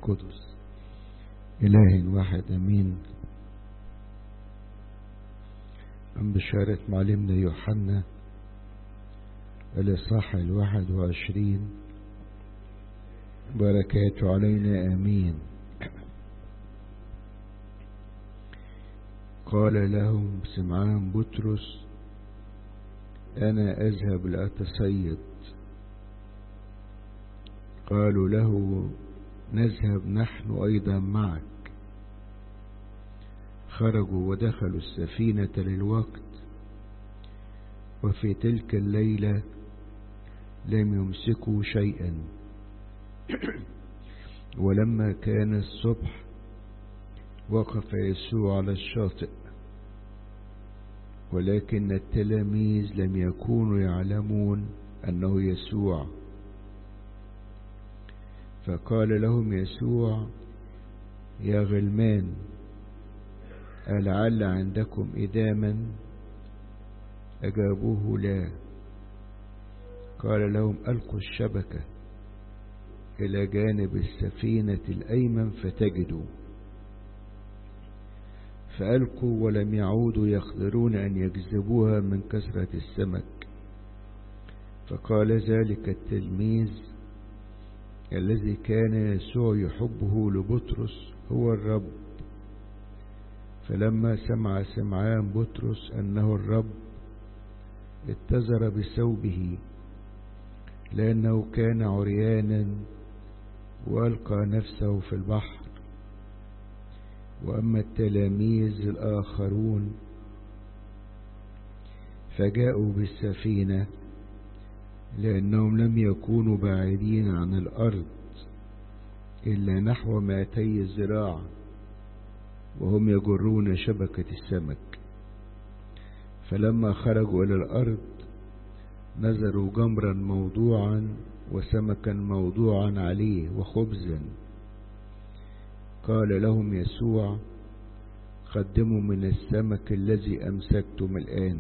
القدس إله واحد أمين عن بشارة معلمنا يوحنا الإصحاح الواحد وعشرين بركاته علينا آمين قال لهم سمعان بطرس أنا أذهب لأتصيد قالوا له نذهب نحن أيضا معك خرجوا ودخلوا السفينة للوقت وفي تلك الليلة لم يمسكوا شيئا ولما كان الصبح وقف يسوع على الشاطئ ولكن التلاميذ لم يكونوا يعلمون أنه يسوع فقال لهم يسوع يا غلمان ألعل عندكم إداما أجابوه لا قال لهم ألقوا الشبكة إلى جانب السفينة الأيمن فتجدوا فألقوا ولم يعودوا يقدرون أن يجذبوها من كثرة السمك فقال ذلك التلميذ الذي كان يسوع يحبه لبطرس هو الرب فلما سمع سمعان بطرس أنه الرب اتزر بثوبه لأنه كان عريانا وألقى نفسه في البحر وأما التلاميذ الآخرون فجاءوا بالسفينة لأنهم لم يكونوا بعيدين عن الأرض إلا نحو مائتي الزراع وهم يجرون شبكة السمك فلما خرجوا إلى الأرض نزلوا جمرا موضوعا وسمكا موضوعا عليه وخبزا قال لهم يسوع قدموا من السمك الذي أمسكتم الآن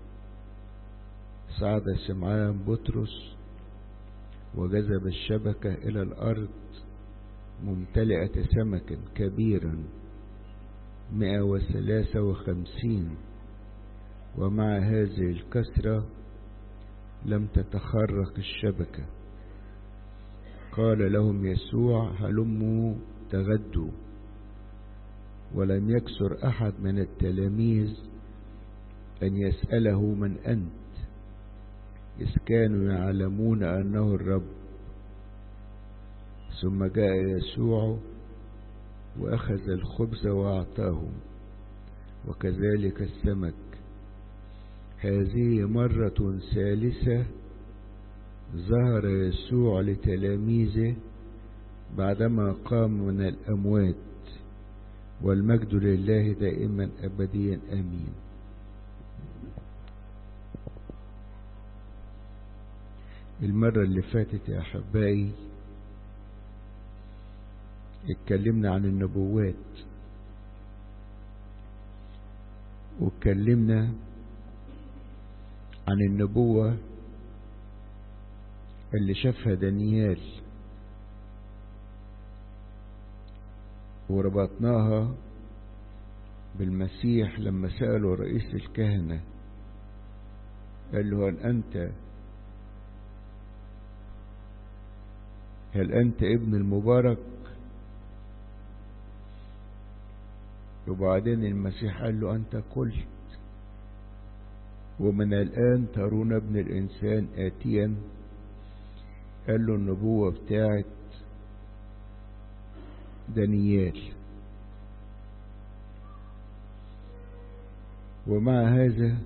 صعد سمعان بطرس وجذب الشبكة إلى الأرض ممتلئة سمك كبيرا مئة وثلاثة وخمسين ومع هذه الكسرة لم تتخرق الشبكة قال لهم يسوع هلموا تغدوا ولم يكسر أحد من التلاميذ أن يسأله من أنت إذ كانوا يعلمون أنه الرب ثم جاء يسوع وأخذ الخبز وأعطاهم وكذلك السمك هذه مرة ثالثة ظهر يسوع لتلاميذه بعدما قام من الأموات والمجد لله دائما أبديا آمين المرة اللي فاتت يا أحبائي اتكلمنا عن النبوات واتكلمنا عن النبوة اللي شافها دانيال وربطناها بالمسيح لما سأله رئيس الكهنة قال له هل أنت هل أنت ابن المبارك وبعدين المسيح قال له أنت قلت ومن الآن ترون ابن الإنسان آتيا قال له النبوة بتاعت دانيال ومع هذا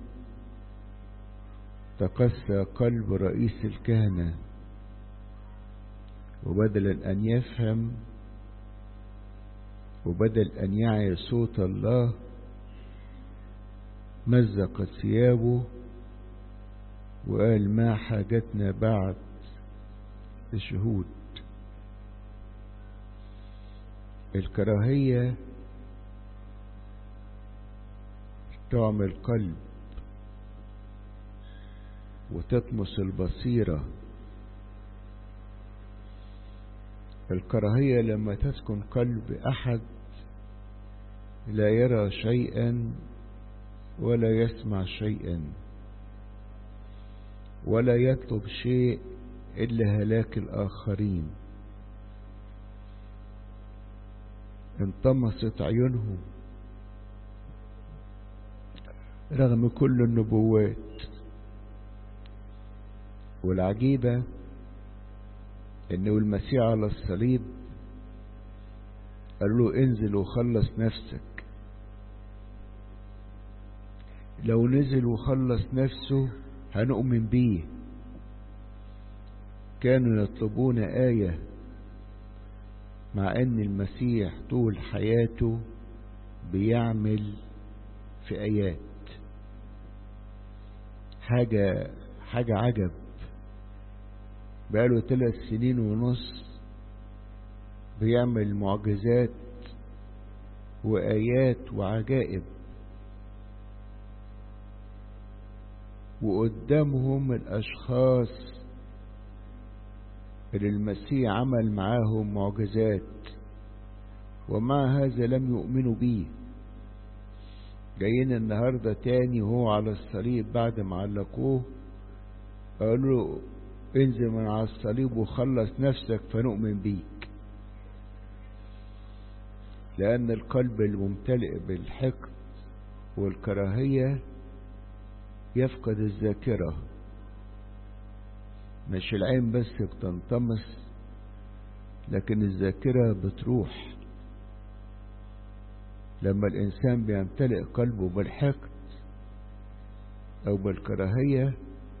تقسى قلب رئيس الكهنة وبدلا أن يفهم وبدل أن يعي صوت الله مزق ثيابه وقال ما حاجتنا بعد الشهود الكراهية تعمل قلب وتطمس البصيرة الكراهية لما تسكن قلب أحد لا يرى شيئا ولا يسمع شيئا ولا يطلب شيء إلا هلاك الآخرين انطمست عيونهم رغم كل النبوات والعجيبة انه المسيح على الصليب قال له انزل وخلص نفسك لو نزل وخلص نفسه هنؤمن بيه كانوا يطلبون آية مع ان المسيح طول حياته بيعمل في آيات حاجة حاجة عجب بقاله ثلاث سنين ونص بيعمل معجزات وآيات وعجائب وقدامهم الأشخاص اللي المسيح عمل معاهم معجزات ومع هذا لم يؤمنوا بيه جايين النهاردة تاني وهو على الصليب بعد ما علقوه قالوا له انزل من على الصليب وخلص نفسك فنؤمن بيك لأن القلب الممتلئ بالحقد والكراهية يفقد الذاكرة مش العين بس بتنطمس لكن الذاكرة بتروح لما الإنسان بيمتلئ قلبه بالحقد أو بالكراهية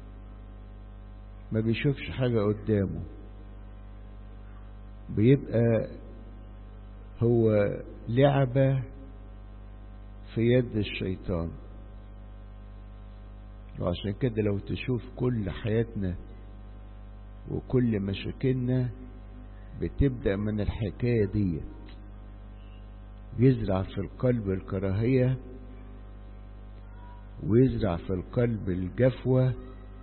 ما بيشوفش حاجة قدامه بيبقى هو لعبة في يد الشيطان وعشان كده لو تشوف كل حياتنا وكل مشاكلنا بتبدأ من الحكاية ديت يزرع في القلب الكراهية ويزرع في القلب الجفوة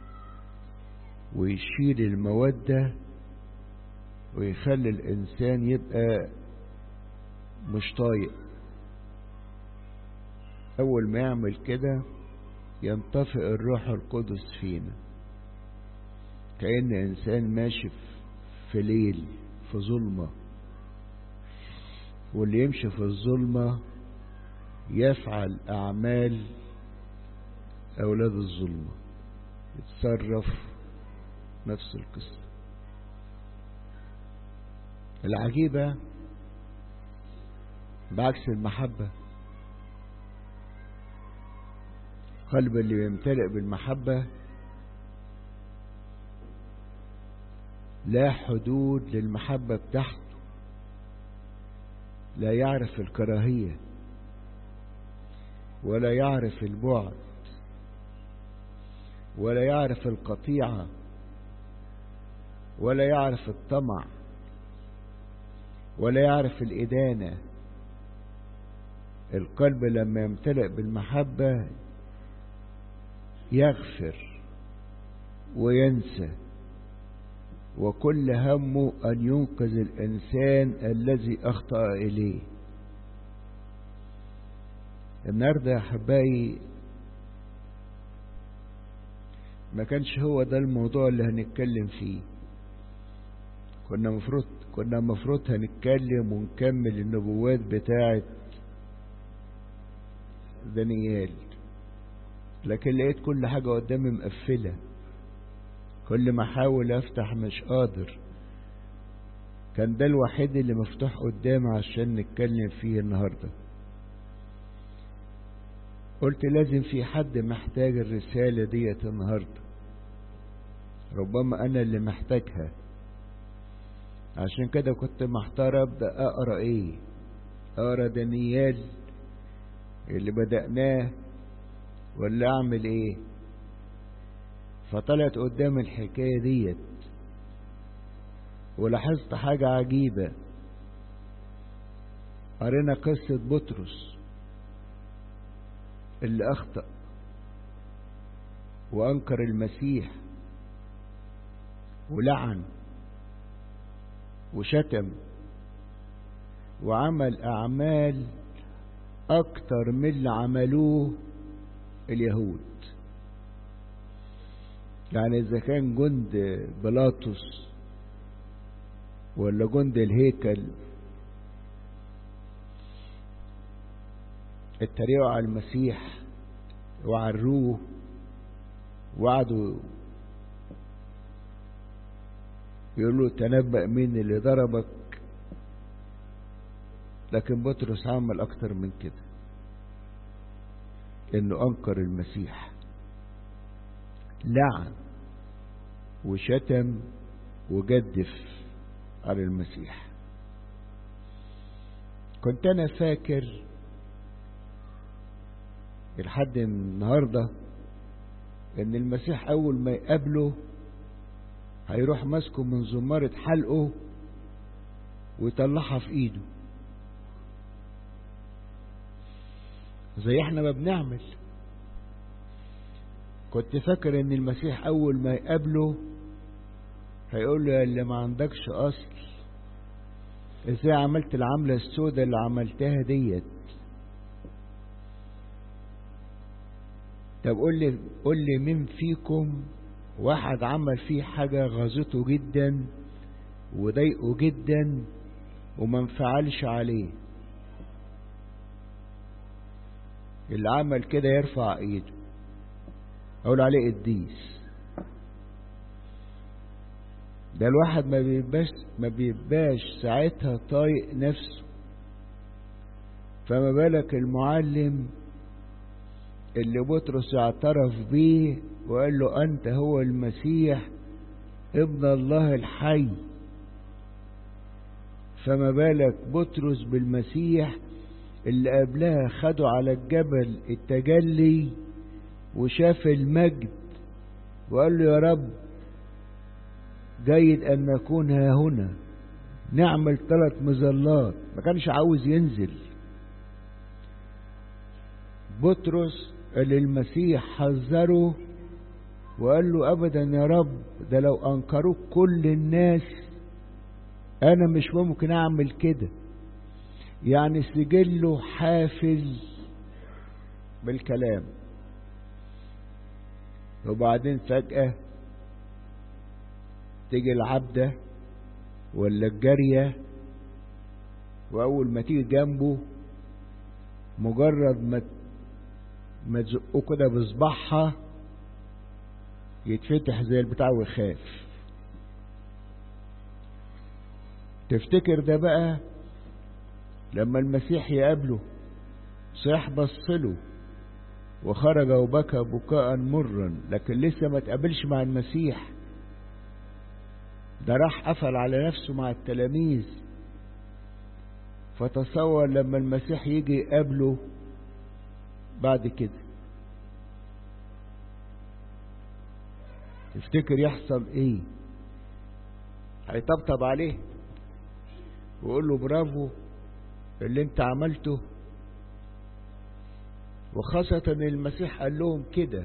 ويشيل المودة ويخلي الإنسان يبقى مش طايق أول ما يعمل كده ينطفئ الروح القدس فينا كأن إنسان ماشي في ليل في ظلمة واللي يمشي في الظلمة يفعل أعمال أولاد الظلمة يتصرف نفس القصة العجيبة بعكس المحبة قلب اللي يمتلئ بالمحبة لا حدود للمحبة بتاعته لا يعرف الكراهية ولا يعرف البعد ولا يعرف القطيعة ولا يعرف الطمع ولا يعرف الإدانة القلب لما يمتلئ بالمحبة يغفر وينسى وكل همه أن ينقذ الإنسان الذي أخطأ إليه النهاردة يا حبايي ما كانش هو ده الموضوع اللي هنتكلم فيه كنا مفروض كنا مفروض هنتكلم ونكمل النبوات بتاعة دانيال لكن لقيت كل حاجة قدامي مقفلة كل ما احاول افتح مش قادر كان ده الوحيد اللي مفتوح قدامي عشان نتكلم فيه النهاردة قلت لازم في حد محتاج الرسالة ديت النهاردة ربما انا اللي محتاجها عشان كده كنت محتار ابدا اقرا ايه اقرا دانيال اللي بدأناه ولا اعمل ايه فطلعت قدام الحكاية ديت ولاحظت حاجة عجيبة قرينا قصة بطرس اللي أخطأ وأنكر المسيح ولعن وشتم وعمل أعمال أكتر من اللي عملوه اليهود يعني إذا كان جند بلاطس ولا جند الهيكل اتريقوا على المسيح وعروه وقعدوا يقولوا تنبأ مين اللي ضربك لكن بطرس عمل أكتر من كده إنه أنكر المسيح لعن وشتم وجدف على المسيح كنت أنا فاكر لحد النهاردة إن المسيح أول ما يقابله هيروح ماسكه من زمارة حلقه ويطلعها في ايده زي احنا ما بنعمل كنت فاكر ان المسيح اول ما يقابله هيقول له يا اللي ما عندكش اصل ازاي عملت العملة السوداء اللي عملتها ديت طب قول لي قول لي مين فيكم واحد عمل فيه حاجة غاظته جدا وضايقه جدا وما انفعلش عليه اللي عمل كده يرفع ايده اقول عليه قديس ده الواحد ما بيبقاش ما بيبقاش ساعتها طايق نفسه فما بالك المعلم اللي بطرس اعترف بيه وقال له أنت هو المسيح ابن الله الحي فما بالك بطرس بالمسيح اللي قبلها خدوا على الجبل التجلي وشاف المجد وقال له يا رب جيد أن نكون ها هنا نعمل ثلاث مظلات ما كانش عاوز ينزل بطرس اللي المسيح حذره وقال له ابدا يا رب ده لو انكروك كل الناس انا مش ممكن اعمل كده يعني سجله حافز بالكلام وبعدين فجأة تيجي العبدة ولا الجارية وأول ما تيجي جنبه مجرد ما ما تزقه كده بصباعها يتفتح زي البتاع ويخاف تفتكر ده بقى لما المسيح يقابله صيح بصله وخرج وبكى بكاء مرا لكن لسه ما تقابلش مع المسيح ده راح قفل على نفسه مع التلاميذ فتصور لما المسيح يجي يقابله بعد كده تفتكر يحصل ايه هيطبطب عليه ويقول له برافو اللي انت عملته وخاصة المسيح قال لهم كده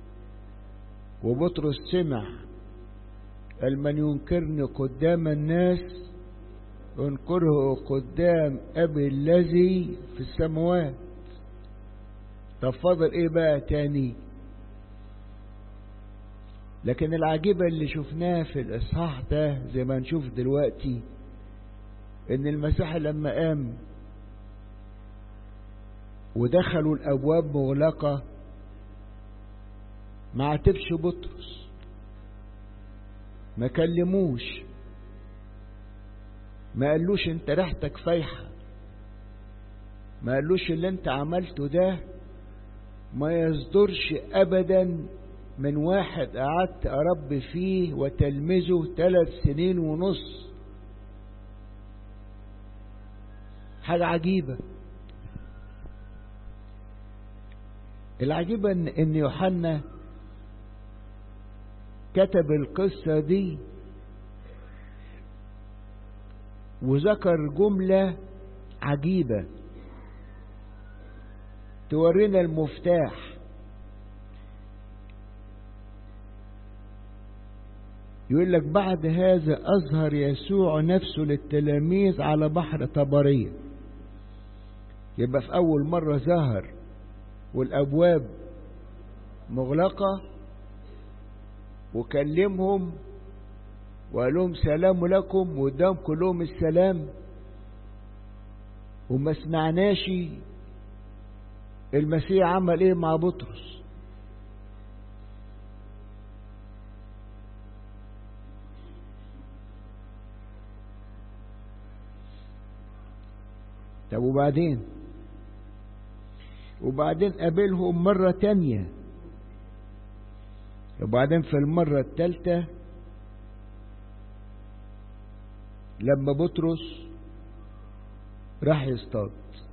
وبطرس سمع قال من ينكرني قدام الناس انكره قدام ابي الذي في السماوات طب فاضل ايه بقى تاني لكن العجيبة اللي شفناه في الإصحاح ده زي ما نشوف دلوقتي إن المسيح لما قام ودخلوا الأبواب مغلقة ما عاتبش بطرس ما كلموش ما قالوش انت ريحتك فايحة ما قالوش اللي انت عملته ده ما يصدرش ابدا من واحد قعدت اربي فيه وتلمذه ثلاث سنين ونص حاجة عجيبة العجيبة ان, إن يوحنا كتب القصة دي وذكر جملة عجيبة تورينا المفتاح يقول لك بعد هذا أظهر يسوع نفسه للتلاميذ على بحر طبرية يبقى في أول مرة ظهر والأبواب مغلقة وكلمهم وقال لهم سلام لكم وقدام كلهم السلام وما سمعناش المسيح عمل ايه مع بطرس طب وبعدين وبعدين قابلهم مرة تانية وبعدين في المرة التالتة لما بطرس راح يصطاد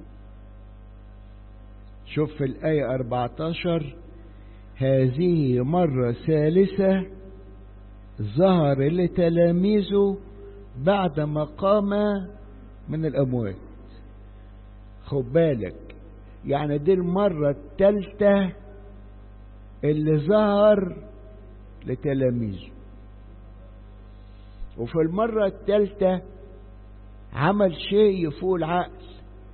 شوف في الآية 14 هذه مرة ثالثة ظهر لتلاميذه بعدما قام من الأموات خد بالك يعني دي المرة الثالثة اللي ظهر لتلاميذه وفي المرة الثالثة عمل شيء يفوق العقل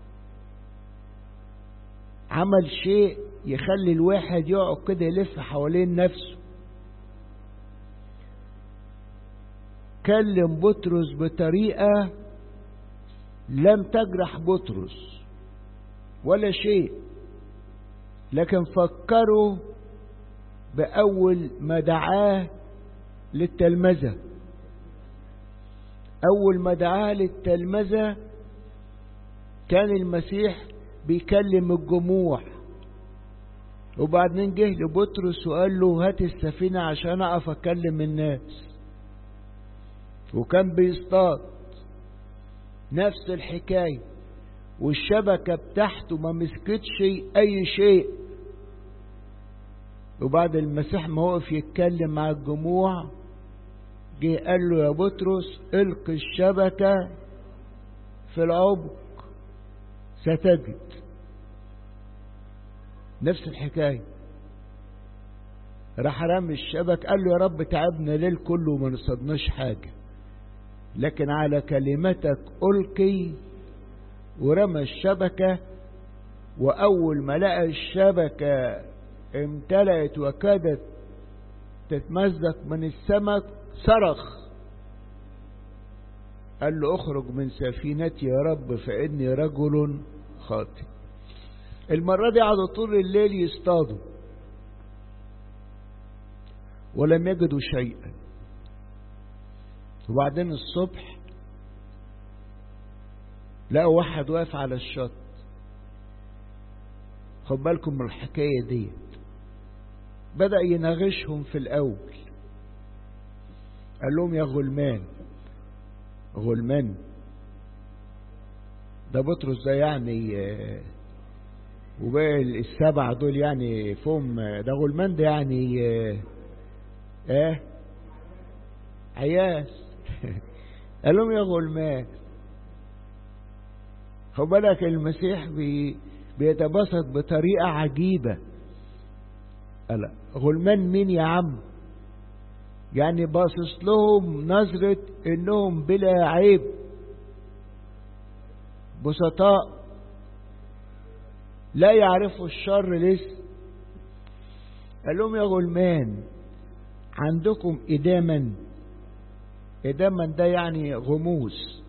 عمل شيء يخلي الواحد يقعد كده يلف حوالين نفسه كلم بطرس بطريقة لم تجرح بطرس ولا شيء لكن فكروا بأول ما دعاه للتلمذة أول ما دعاه للتلمذة كان المسيح بيكلم الجموع وبعدين جه لبطرس وقال له هات السفينة عشان أقف أكلم الناس وكان بيصطاد نفس الحكاية والشبكة بتاعته ما مسكتش أي شيء وبعد المسيح ما وقف يتكلم مع الجموع جه قال له يا بطرس القي الشبكة في العمق ستجد نفس الحكاية راح رمي الشبك قال له يا رب تعبنا ليل كله وما نصدناش حاجة لكن على كلمتك ألقي ورمى الشبكة وأول ما لقى الشبكة امتلأت وكادت تتمزق من السمك صرخ قال له اخرج من سفينتي يا رب فإني رجل خاطئ المرة دي قعدوا طول الليل يصطادوا ولم يجدوا شيئا وبعدين الصبح لقوا واحد واقف على الشط خد بالكم من الحكاية دي بدأ يناغشهم في الأول قال لهم يا غلمان غلمان ده بطرس ده يعني وباقي السبعة دول يعني فهم ده غلمان ده يعني ايه عياس قال لهم يا غلمان خد بالك المسيح بي بيتبسط بطريقة عجيبة قال غلمان مين يا عم يعني باصص لهم نظرة انهم بلا عيب بسطاء لا يعرفوا الشر لسه قال لهم يا غلمان عندكم إداما إداما ده يعني غموس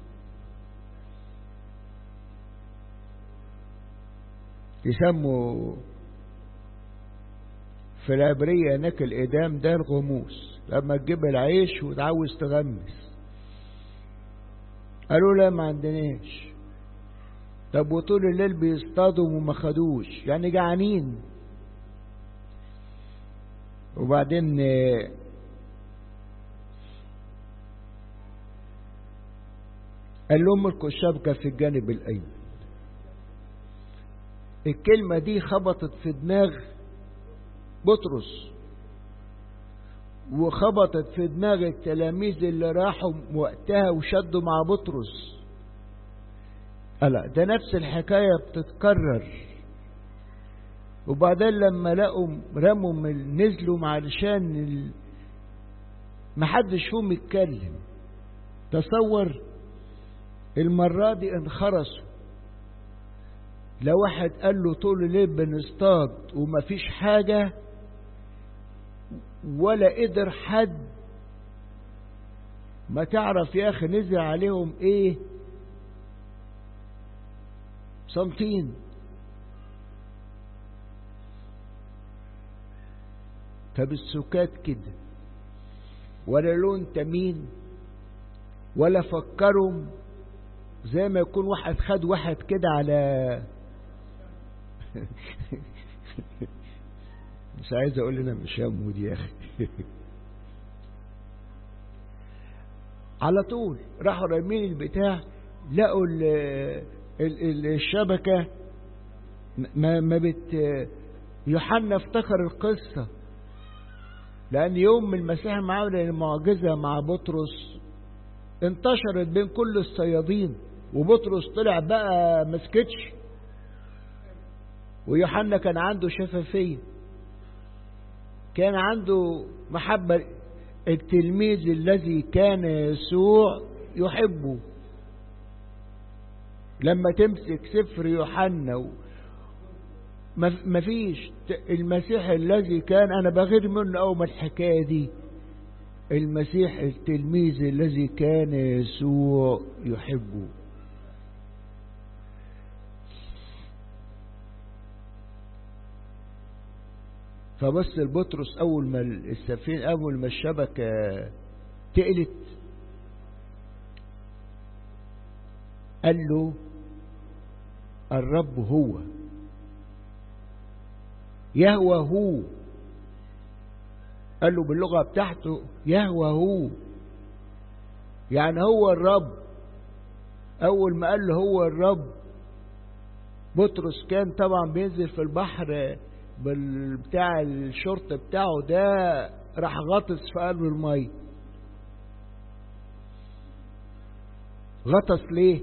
يسموا في العبرية هناك الإدام ده الغموس لما تجيب العيش وتعوز تغمس قالوا لا ما عندناش طب وطول الليل بيصطادوا وما خدوش يعني جعانين وبعدين قال لهم القوا الشبكة في الجانب الأيمن الكلمة دي خبطت في دماغ بطرس وخبطت في دماغ التلاميذ اللي راحوا وقتها وشدوا مع بطرس ألا ده نفس الحكاية بتتكرر وبعدين لما لقوا رموا من نزلوا علشان محدش فيهم يتكلم تصور المرة دي انخرسوا لو واحد قال له طول الليل بنصطاد ومفيش حاجة ولا قدر حد ما تعرف يا اخي نزل عليهم ايه صامتين طب السكات كده ولا لون تمين ولا فكرهم زي ما يكون واحد خد واحد كده على مش عايز اقول انا مش همود يا اخي على طول راحوا رامين البتاع لقوا ال ال الشبكة ما ما بت يوحنا افتكر القصة لأن يوم من المسيح معاول المعجزة مع بطرس انتشرت بين كل الصيادين وبطرس طلع بقى مسكتش ويوحنا كان عنده شفافية كان عنده محبة التلميذ الذي كان يسوع يحبه لما تمسك سفر يوحنا مفيش المسيح الذي كان انا بغير منه اول ما الحكايه دي المسيح التلميذ الذي كان يسوع يحبه فبص البطرس اول ما السفينه اول ما الشبكه تقلت قال له الرب هو يهوى هو قال له باللغة بتاعته يهوى هو يعني هو الرب أول ما قال له هو الرب بطرس كان طبعا بينزل في البحر بتاع الشرط بتاعه ده راح غطس في قلب المية غطس ليه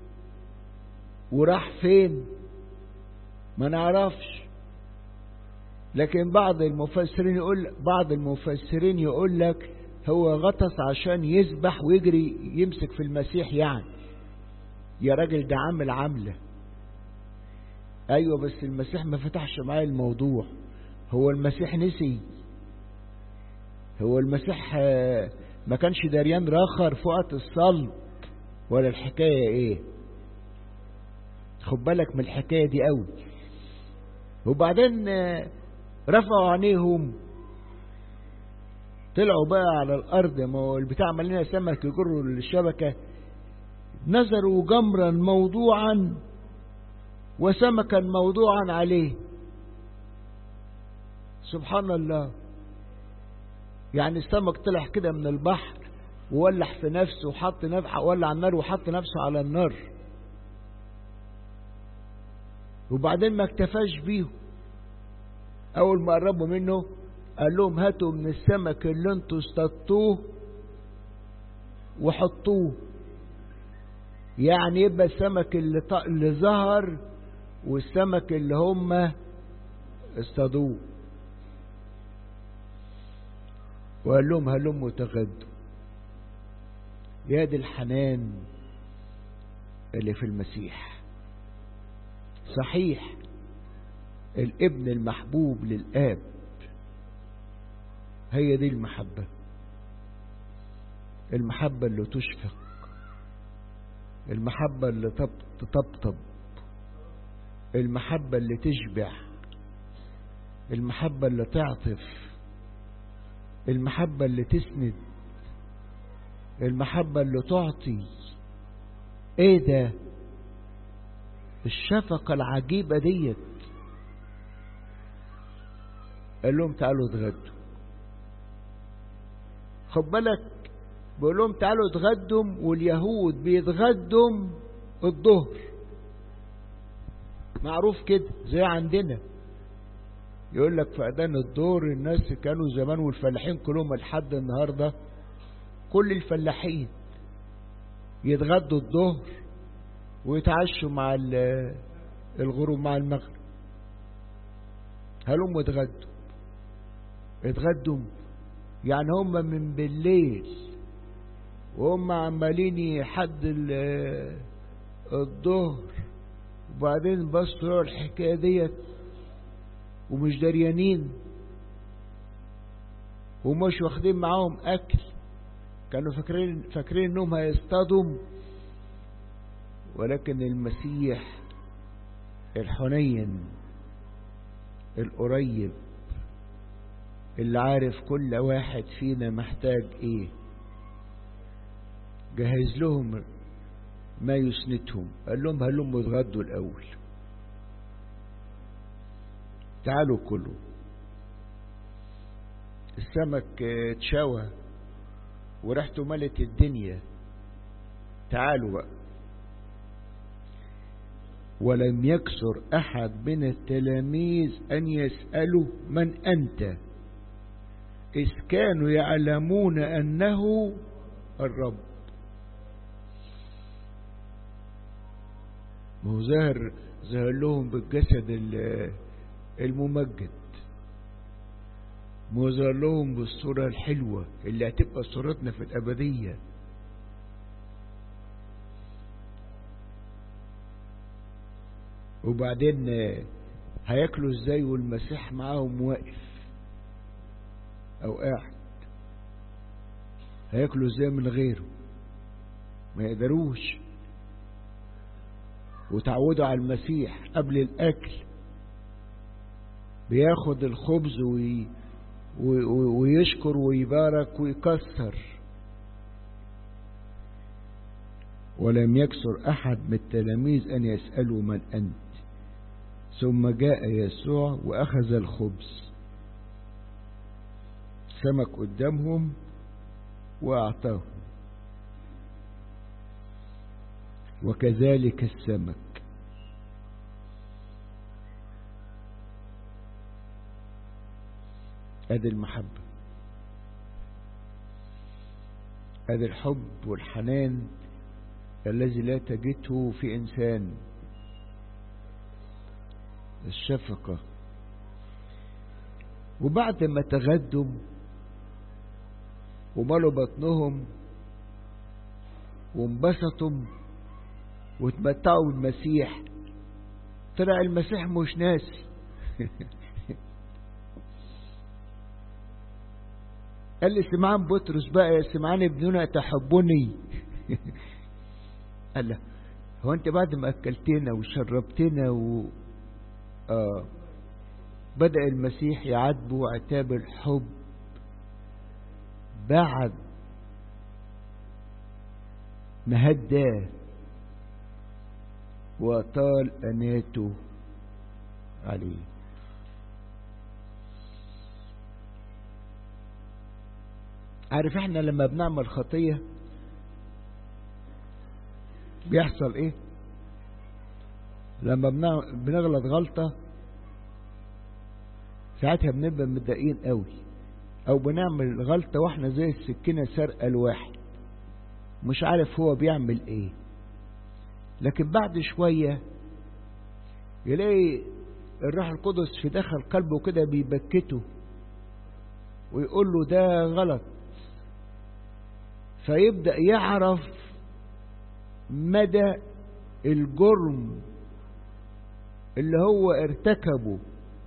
وراح فين ما نعرفش لكن بعض المفسرين يقول بعض المفسرين يقول لك هو غطس عشان يسبح ويجري يمسك في المسيح يعني يا راجل ده عامل عامله ايوه بس المسيح ما فتحش معايا الموضوع هو المسيح نسي هو المسيح ما كانش دريان راخر في وقت الصلب ولا الحكايه ايه خد بالك من الحكايه دي قوي وبعدين رفعوا عينيهم طلعوا بقى على الارض ما هو البتاع ملينا سمك يجروا الشبكه نظروا جمرا موضوعا وسمكا موضوعا عليه سبحان الله يعني السمك طلع كده من البحر وولح في نفسه وحط نفسه ولع النار وحط نفسه على النار وبعدين ما اكتفاش بيهم اول ما قربوا منه قال لهم هاتوا من السمك اللي انتوا اصطادتوه وحطوه يعني يبقى السمك اللي, ط... اللي ظهر والسمك اللي هم اصطادوه وقال لهم هلموا تغدوا يا دي الحنان اللي في المسيح صحيح الابن المحبوب للآب هي دي المحبة المحبة اللي تشفق المحبة اللي تطبطب المحبة اللي تشبع المحبة اللي تعطف المحبة اللي تسند المحبة اللي تعطي ايه ده الشفقة العجيبة ديت قال لهم تعالوا اتغدوا خد بالك بيقول لهم تعالوا اتغدوا واليهود بيتغدوا الظهر معروف كده زي عندنا يقول لك في اذان الظهر الناس كانوا زمان والفلاحين كلهم لحد النهارده كل الفلاحين يتغدوا الظهر ويتعشوا مع الغروب مع المغرب هلم اتغدوا اتغدوا يعني هم من بالليل وهم عمالين يحد الظهر وبعدين بصوا الحكاية ديت ومش دريانين ومش واخدين معاهم أكل كانوا فاكرين فاكرين انهم هيصطادوا ولكن المسيح الحنين القريب اللي عارف كل واحد فينا محتاج ايه جهز لهم ما يسندهم قال لهم هلم اتغدوا الاول تعالوا كلوا السمك اتشوى وريحته ملت الدنيا تعالوا بقى ولم يكسر أحد من التلاميذ أن يسألوا من أنت إذ كانوا يعلمون أنه الرب ما هو ظاهر ظهر لهم بالجسد الممجد ما هو ظهر لهم بالصورة الحلوة اللي هتبقى صورتنا في الأبدية وبعدين هياكلوا ازاي والمسيح معاهم واقف او قاعد هياكلوا ازاي من غيره ما يقدروش وتعودوا على المسيح قبل الاكل بياخد الخبز وي ويشكر ويبارك ويكسر ولم يكسر أحد من التلاميذ أن يسألوا من أنت ثم جاء يسوع وأخذ الخبز سمك قدامهم وأعطاهم وكذلك السمك ادي المحبة ادي الحب والحنان الذي لا تجده في انسان الشفقة وبعد ما تغدوا وملوا بطنهم وانبسطوا وتمتعوا بالمسيح طلع المسيح مش ناسي قال لي سمعان بطرس بقى يا سمعان ابننا تحبني قال له هو انت بعد ما اكلتنا وشربتنا و آه بدأ المسيح يعاتبه عتاب الحب بعد ما هداه وطال أناته عليه عارف احنا لما بنعمل خطية بيحصل ايه لما بنغلط غلطة ساعتها بنبقى متضايقين قوي او بنعمل غلطة واحنا زي السكينة سرقة الواحد مش عارف هو بيعمل ايه لكن بعد شوية يلاقي الروح القدس في داخل قلبه كده بيبكته ويقول له ده غلط فيبدأ يعرف مدى الجرم اللي هو ارتكبه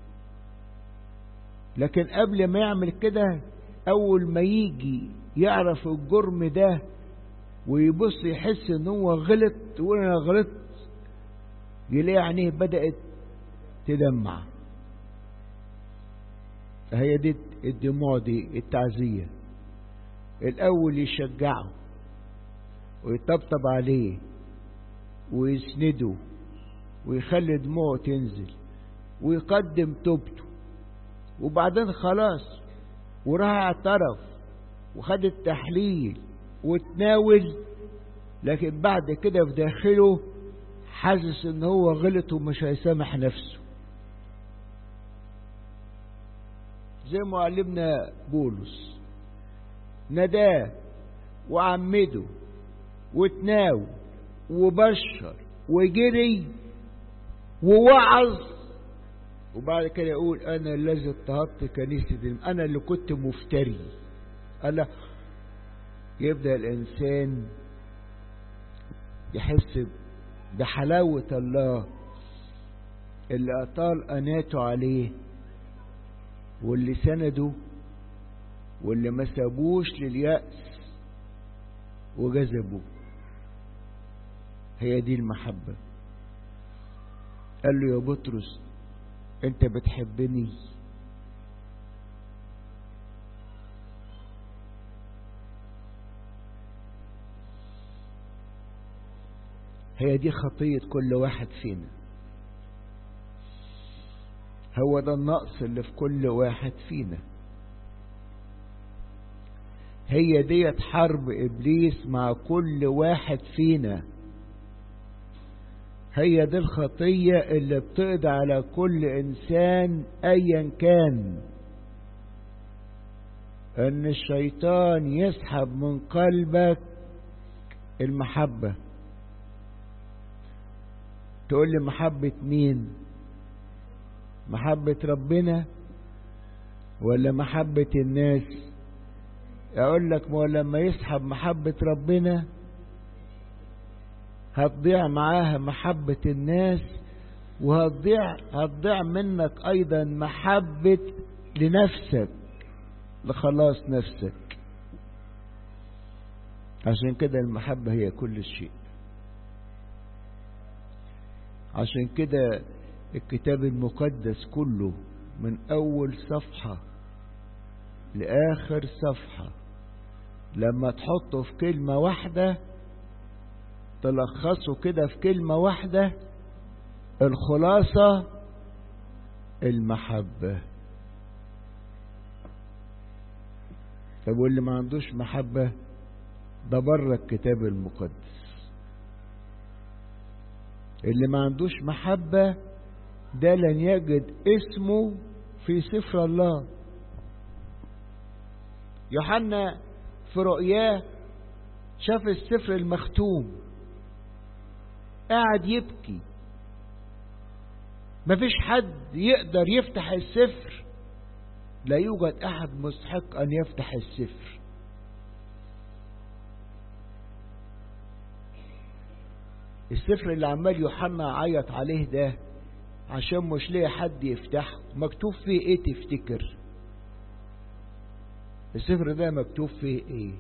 لكن قبل ما يعمل كده اول ما يجي يعرف الجرم ده ويبص يحس ان هو غلط يقول انا غلطت يلاقي عينيه بدأت تدمع هي دي الدموع دي التعزية الأول يشجعه ويطبطب عليه ويسنده ويخلي دموعه تنزل ويقدم توبته وبعدين خلاص وراح اعترف وخد التحليل وتناول لكن بعد كده في داخله حاسس ان هو غلط ومش هيسامح نفسه زي معلمنا بولس نداه وعمده وتناول وبشر وجري ووعظ وبعد كده يقول انا الذي اضطهدت كنيسة انا اللي كنت مفتري قال يبدأ الإنسان يحس بحلاوة الله اللي أطال أناته عليه واللي سنده واللي ما سابوش لليأس وجذبه هي دي المحبة قال له يا بطرس انت بتحبني هي دي خطية كل واحد فينا هو ده النقص اللي في كل واحد فينا هي ديت حرب إبليس مع كل واحد فينا هي دي الخطية اللي بتقضي على كل إنسان أيا كان أن الشيطان يسحب من قلبك المحبة تقول لي محبة مين محبة ربنا ولا محبة الناس اقول لك ما لما يسحب محبة ربنا هتضيع معاها محبة الناس وهتضيع هتضيع منك ايضا محبة لنفسك لخلاص نفسك عشان كده المحبة هي كل شيء عشان كده الكتاب المقدس كله من أول صفحة لآخر صفحة لما تحطه في كلمة واحدة تلخصه كده في كلمة واحدة الخلاصة المحبة طب واللي ما عندوش محبة ده بره الكتاب المقدس اللي ما عندوش محبة ده لن يجد اسمه في سفر الله يوحنا في رؤياه شاف السفر المختوم قاعد يبكي مفيش حد يقدر يفتح السفر لا يوجد احد مستحق ان يفتح السفر السفر اللي عمال يوحنا عيط عليه ده عشان مش لاقي حد يفتحه مكتوب فيه ايه تفتكر السفر ده مكتوب فيه ايه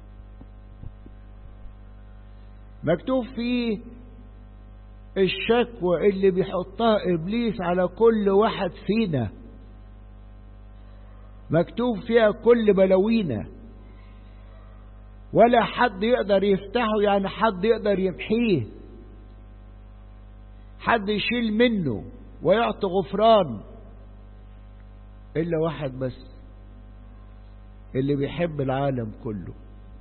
مكتوب فيه الشكوى اللي بيحطها ابليس على كل واحد فينا مكتوب فيها كل بلاوينا ولا حد يقدر يفتحه يعني حد يقدر يمحيه حد يشيل منه ويعطي غفران الا واحد بس اللي بيحب العالم كله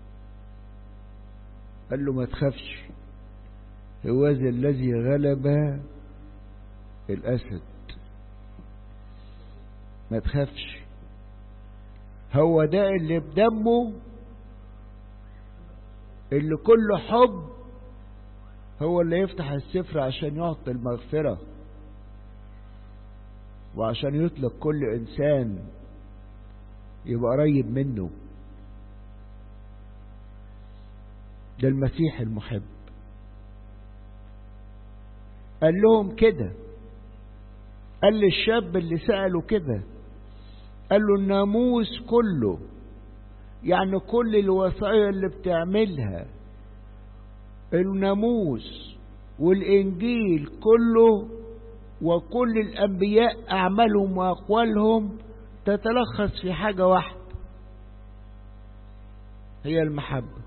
قال له ما تخافش هو ذا الذي غلب الاسد ما تخافش هو ده اللي بدمه اللي كله حب هو اللي يفتح السفر عشان يعطي المغفرة وعشان يطلق كل إنسان يبقى قريب منه ده المسيح المحب قال لهم كده قال للشاب اللي سأله كده قال له الناموس كله يعني كل الوصايا اللي بتعملها الناموس والإنجيل كله وكل الأنبياء أعمالهم وأقوالهم تتلخص في حاجة واحدة هي المحبة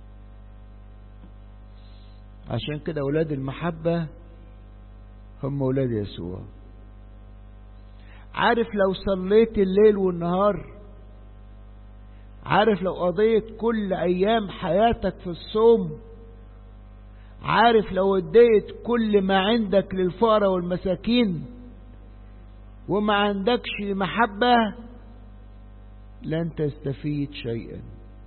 عشان كده أولاد المحبة هم أولاد يسوع عارف لو صليت الليل والنهار عارف لو قضيت كل أيام حياتك في الصوم عارف لو اديت كل ما عندك للفقراء والمساكين وما عندكش محبة لن تستفيد شيئا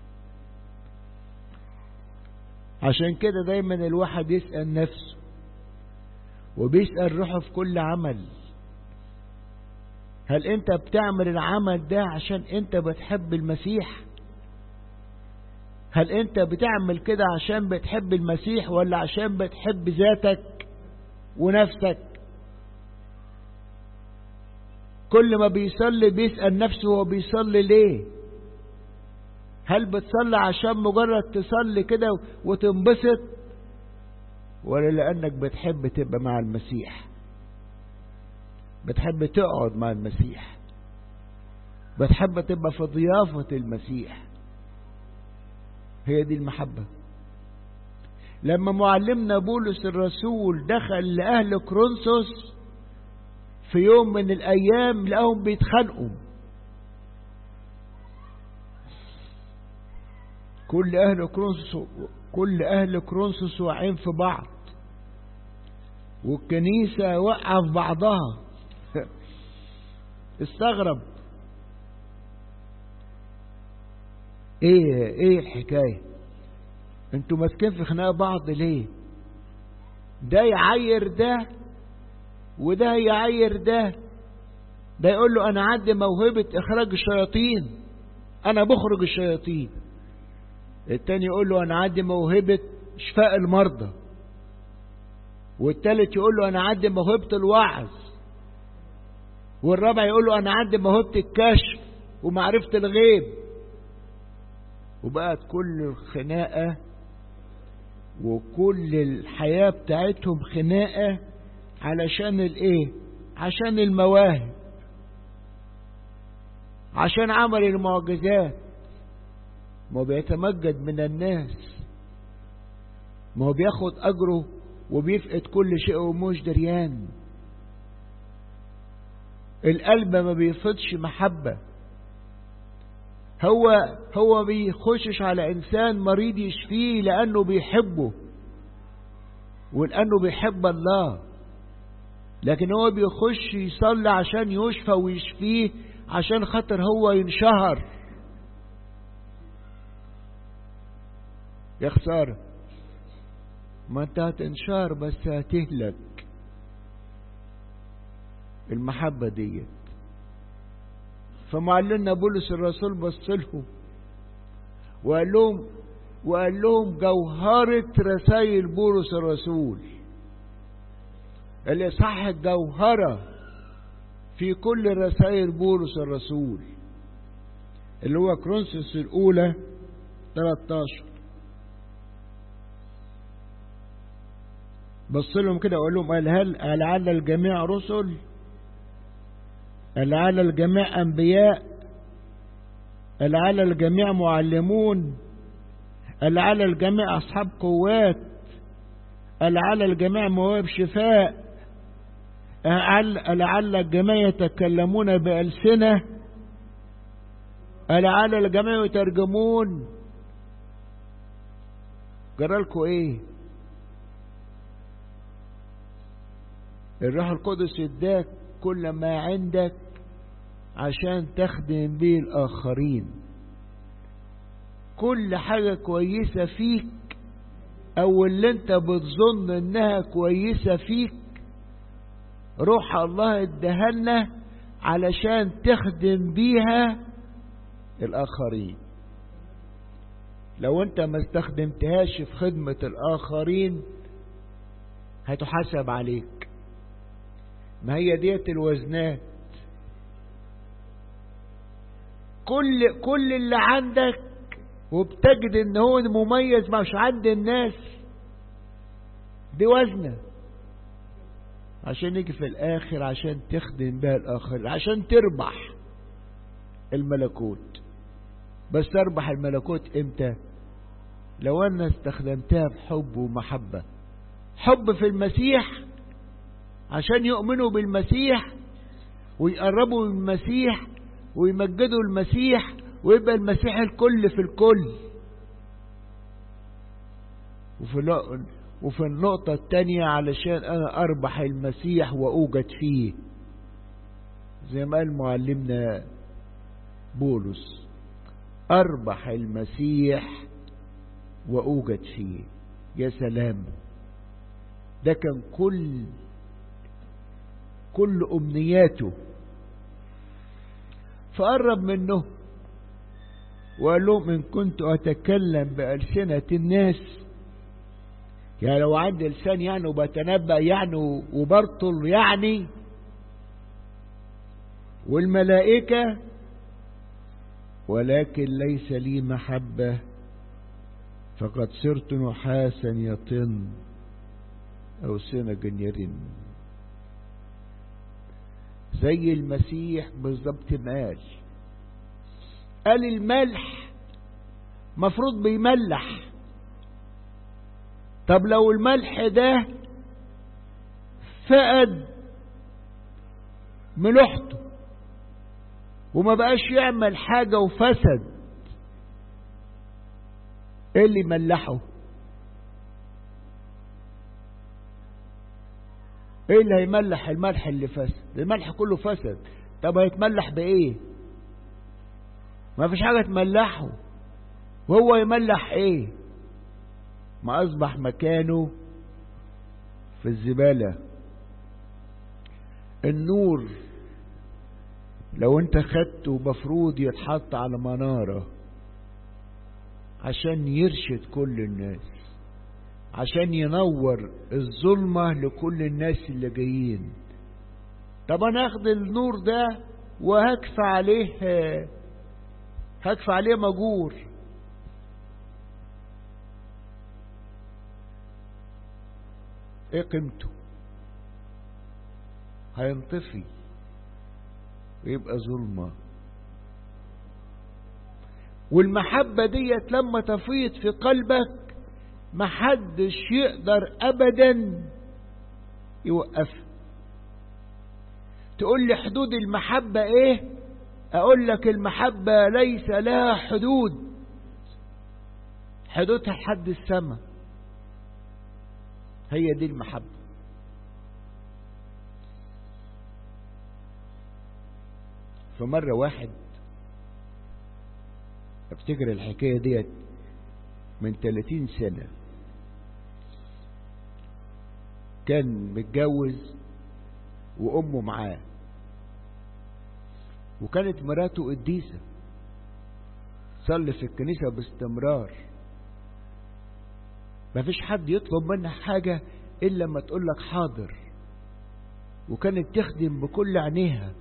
عشان كده دايما الواحد يسأل نفسه وبيسأل روحه في كل عمل هل انت بتعمل العمل ده عشان انت بتحب المسيح هل انت بتعمل كده عشان بتحب المسيح ولا عشان بتحب ذاتك ونفسك كل ما بيصلي بيسأل نفسه هو بيصلي ليه هل بتصلي عشان مجرد تصلي كده وتنبسط ولا لأنك بتحب تبقى مع المسيح بتحب تقعد مع المسيح بتحب تبقى في ضيافة المسيح هي دي المحبة لما معلمنا بولس الرسول دخل لأهل كرونسوس في يوم من الأيام لقاهم بيتخانقوا كل أهل كرونسوس كل أهل كرونسوس واقعين في بعض والكنيسة واقعة في بعضها استغرب ايه ايه الحكاية انتوا ماسكين في خناق بعض ليه ده يعير ده وده يعير ده ده يقول له انا عندي موهبة اخراج الشياطين انا بخرج الشياطين التاني يقول له انا عندي موهبة شفاء المرضى والتالت يقول له انا عندي موهبة الوعظ والرابع يقول له انا عندي موهبة الكشف ومعرفة الغيب وبقت كل الخناقة وكل الحياة بتاعتهم خناقة علشان الايه عشان المواهب عشان عمل المعجزات ما هو بيتمجد من الناس ما هو بياخد أجره وبيفقد كل شيء ومش دريان القلب ما بيفقدش محبة هو هو بيخشش على إنسان مريض يشفيه لأنه بيحبه ولأنه بيحب الله لكن هو بيخش يصلي عشان يشفى ويشفيه عشان خاطر هو ينشهر يا خسارة ما انت هتنشار بس هتهلك المحبة ديت فمعلنا بولس الرسول بص لهم وقال لهم وقال لهم جوهرة رسائل بولس الرسول الإصحاح الجوهرة في كل رسائل بولس الرسول اللي هو كرونسوس الأولى 13 بص لهم كده وقال لهم قال هل لعل الجميع رسل لعل الجميع أنبياء لعل الجميع معلمون لعل الجميع أصحاب قوات لعل الجميع مواهب شفاء لعل الجميع يتكلمون بألسنة لعل الجميع يترجمون جرالكوا ايه الروح القدس اداك كل ما عندك عشان تخدم به الآخرين كل حاجة كويسة فيك أو اللي انت بتظن انها كويسة فيك روح الله ادهلنا علشان تخدم بيها الآخرين لو انت ما استخدمتهاش في خدمة الآخرين هتحاسب عليك ما هي ديت الوزنات كل كل اللي عندك وبتجد ان هو مميز مش عند الناس دي وزنة عشان يجي في الاخر عشان تخدم بها الاخر عشان تربح الملكوت بس تربح الملكوت امتى لو انا استخدمتها بحب ومحبة حب في المسيح عشان يؤمنوا بالمسيح ويقربوا من المسيح ويمجدوا المسيح ويبقى المسيح الكل في الكل وفي وفي النقطة التانية علشان أنا أربح المسيح وأوجد فيه زي ما قال معلمنا بولس أربح المسيح وأوجد فيه يا سلام ده كان كل كل أمنياته فقرب منه وقال لهم إن كنت أتكلم بألسنة الناس يعني لو عندي لسان يعني وبتنبأ يعني وبرطل يعني والملائكة ولكن ليس لي محبة فقد صرت نحاسا يطن أو سنجا يرن زي المسيح بالظبط ما قال قال الملح مفروض بيملح طب لو الملح ده فقد ملوحته وما بقاش يعمل حاجة وفسد ايه اللي ملحه ايه اللي هيملح الملح اللي فسد الملح كله فسد طب هيتملح بايه ما فيش حاجة تملحه وهو يملح ايه ما اصبح مكانه في الزبالة النور لو انت خدته مفروض يتحط على منارة عشان يرشد كل الناس عشان ينور الظلمة لكل الناس اللي جايين طب انا اخد النور ده وهكفى عليه هكفى عليه مجور ايه قيمته هينطفي ويبقى ظلمة والمحبة ديت لما تفيض في قلبك محدش يقدر ابدا يوقفها تقول لي حدود المحبة ايه اقول لك المحبة ليس لها حدود حدودها لحد السماء هي دي المحبة فمرة واحد افتكر الحكاية ديت من 30 سنة كان متجوز وأمه معاه وكانت مراته قديسة صلي في الكنيسة باستمرار ما فيش حد يطلب منها حاجة إلا لما تقول لك حاضر وكانت تخدم بكل عينيها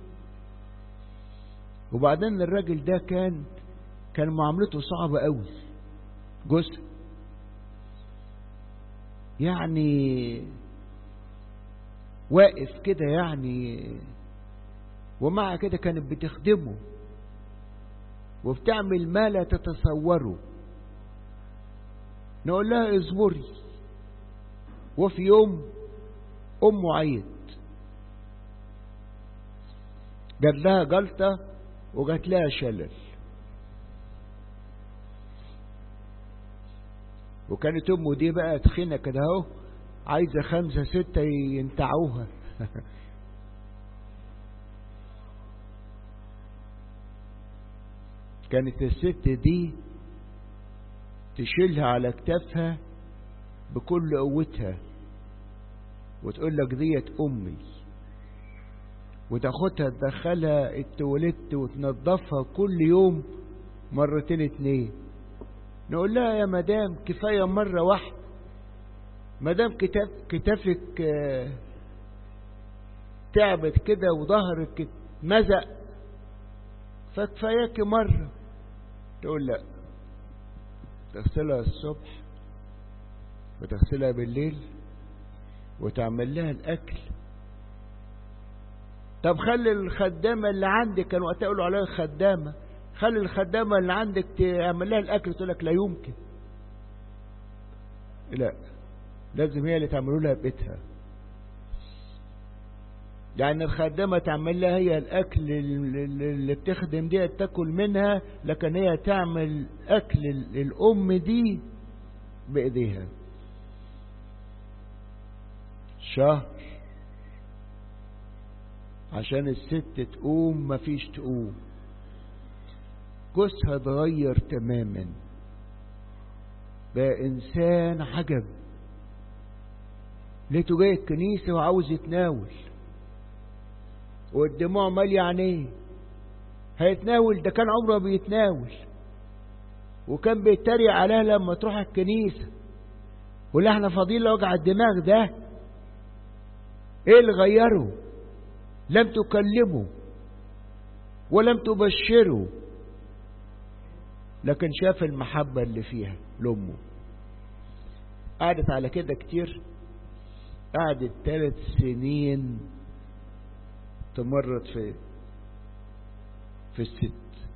وبعدين الراجل ده كان كان معاملته صعبة قوي جزء يعني واقف كده يعني ومع كده كانت بتخدمه وبتعمل ما لا تتصوره نقول لها اصبري وفي يوم امه عيت جات لها جلطة وجات لها شلل وكانت امه دي بقى تخينة كده اهو عايزة خمسة ستة ينتعوها كانت الست دي تشيلها على كتافها بكل قوتها وتقول لك ديت امي وتاخدها تدخلها التواليت وتنظفها كل يوم مرتين اتنين نقول لها يا مدام كفاية مرة واحدة مدام كتاف كتافك تعبت كده وظهرك مزق فكفاياك مرة تقول لا تغسلها الصبح وتغسلها بالليل وتعمل لها الأكل طب خلي الخدامة اللي عندك كانوا وقتها يقولوا عليها خدامة خلي الخدامة اللي عندك تعمل لها الأكل تقول لك لا يمكن لا لازم هي اللي تعملوا لها بيتها يعني الخدامة تعمل لها هي الأكل اللي بتخدم دي تاكل منها لكن هي تعمل أكل الأم دي بإيديها شهر عشان الست تقوم مفيش تقوم جوزها اتغير تماما بقى إنسان عجب لقيته جاي الكنيسة وعاوز يتناول والدموع مالية عينيه هيتناول ده كان عمره بيتناول وكان بيتريق عليها لما تروح الكنيسة ولا احنا فاضيين لوجع الدماغ ده ايه اللي غيره لم تكلمه ولم تبشره لكن شاف المحبة اللي فيها لأمه قعدت على كده كتير قعدت ثلاث سنين تمرد في في الست